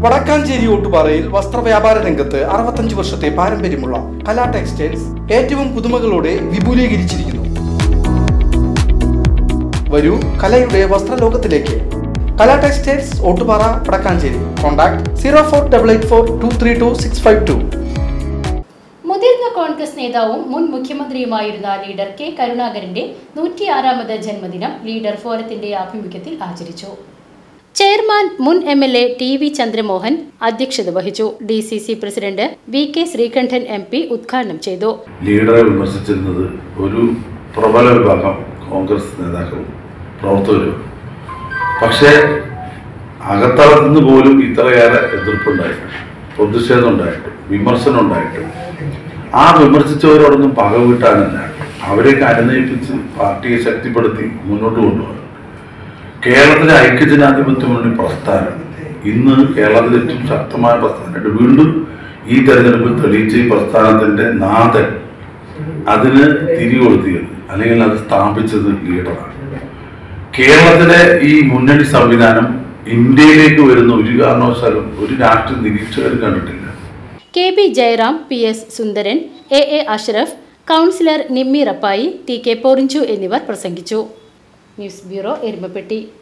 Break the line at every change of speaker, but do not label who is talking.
വടക്കാഞ്ചേരി ഓട്ടുപാറയിൽ വസ്ത്രവ്യാപാര രംഗത്ത് അറുപത്തഞ്ച് വർഷത്തെ പാരമ്പര്യമുള്ള കലാ ടെക്സ്റ്റൈൽസ് ഏറ്റവും പുതുമകളോടെ വിപുലീകരിച്ചിരിക്കുന്നു വരൂ കലയുടെ വസ്ത്രലോകത്തിലേക്ക് Kala textiles Ottupara Vadakkanchery contact zero four double eight four two three two six five two
മുതിർന്ന കോൺഗ്രസ് നേതാവും മുൻ മുഖ്യമന്ത്രിയുമായിരുന്ന ലീഡർ കെ കരുണാകരന്റെ നൂറ്റിയാറാമത് ജന്മദിനം ലീഡർ ഫോറത്തിന്റെ ആഭിമുഖ്യത്തിൽ ആചരിച്ചു ചെയർമാൻ മുൻ M L A T V Chandramohan അധ്യക്ഷത വഹിച്ചു D C C president V K Sreekandan M P ഉദ്ഘാടനം ചെയ്തു
ലീഡറെ വിമർശിച്ചിരുന്നത് ഒരു പ്രബല വിഭാഗം കോൺഗ്രസ് നേതാക്കളും പ്രവർത്തകരും പക്ഷേ അകത്തളത്ത് നിന്ന് പോലും ഇത്രയേറെ എതിർപ്പുണ്ടായിട്ട് പ്രതിഷേധം ഉണ്ടായിട്ട് വിമർശനം ഉണ്ടായിട്ട് ആ വിമർശിച്ചവരോടൊന്നും പക വീട്ടാനല്ല അവരെയൊക്കെ അനുനയിപ്പിച്ച് പാർട്ടിയെ ശക്തിപ്പെടുത്തി മുന്നോട്ട് കൊണ്ടുപോകും കേരളത്തിലെ ഐക്യജനാധിപത്യ മുന്നണി പ്രസ്ഥാനം ഇന്ന് കേരളത്തിലെ ഏറ്റവും ശക്തമായ പ്രസ്ഥാനമായിട്ട് വീണ്ടും ഈ തെരഞ്ഞെടുപ്പിൽ തെളിയിച്ച ഈ പ്രസ്ഥാനത്തിന്റെ നാഥൻ അതിന് തിരികൊളുത്തിയത് അല്ലെങ്കിൽ അത് സ്ഥാപിച്ചത് ലീഡറാണ് കേരളത്തിലെ ഈ മുന്നണി സംവിധാനം ഇന്ത്യയിലേക്ക് വരുന്ന ഒരു കാരണവശാലും ഒരു രാഷ്ട്രീയ നിരീക്ഷകരും കണ്ടിട്ടില്ല
K B Jayaram P S Sundaran A A Ashraf councillor Nimmi Rappai T K Porinju എന്നിവർ പ്രസംഗിച്ചു ന്യൂസ് ബ്യൂറോ എരുമപ്പെട്ടി